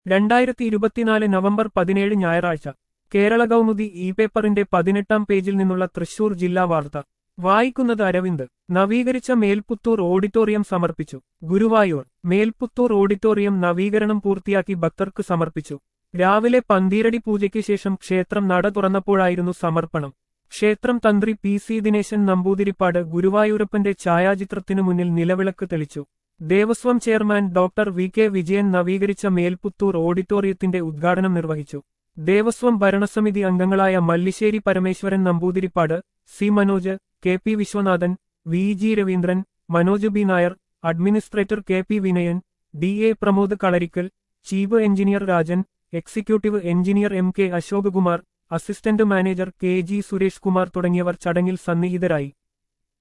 രണ്ടായിരത്തി ഇരുപത്തിനാല് നവംബർ പതിനേഴ് ഞായറാഴ്ച കേരള കൗമുദി ഇ പേപ്പറിന്റെ പതിനെട്ടാം പേജിൽ നിന്നുള്ള തൃശൂർ ജില്ലാ വാർത്ത വായിക്കുന്നത് അരവിന്ദ് നവീകരിച്ച മേൽപുത്തൂർ ഓഡിറ്റോറിയം സമർപ്പിച്ചു ഗുരുവായൂർ മേൽപുത്തൂർ ഓഡിറ്റോറിയം നവീകരണം പൂർത്തിയാക്കി ഭക്തർക്ക് സമർപ്പിച്ചു രാവിലെ പന്തീരടി പൂജയ്ക്ക് ശേഷം ക്ഷേത്രം നട തുറന്നപ്പോഴായിരുന്നു സമർപ്പണം ക്ഷേത്രം തന്ത്രി പി സി ദിനേശൻ നമ്പൂതിരിപ്പാട് ഗുരുവായൂരപ്പന്റെ ഛായാചിത്രത്തിനു മുന്നിൽ നിലവിളക്ക് തെളിച്ചു Devaswom chairman doctor V K Vijayan നവീകരിച്ച മേൽപുത്തൂർ ഓഡിറ്റോറിയത്തിന്റെ ഉദ്ഘാടനം നിർവഹിച്ചു ദേവസ്വം ഭരണസമിതി അംഗങ്ങളായ Mallissery Parameswaran Namboothiripad C Manoj K P Viswanathan V G Raveendran Manoj B Nair administrator K P Vinayan D A Pramod Kalarikkal chief engineer Rajan executive engineer M K Ashok Kumar assistant manager K G Suresh Kumar തുടങ്ങിയവർ ചടങ്ങിൽ സന്നിഹിതരായി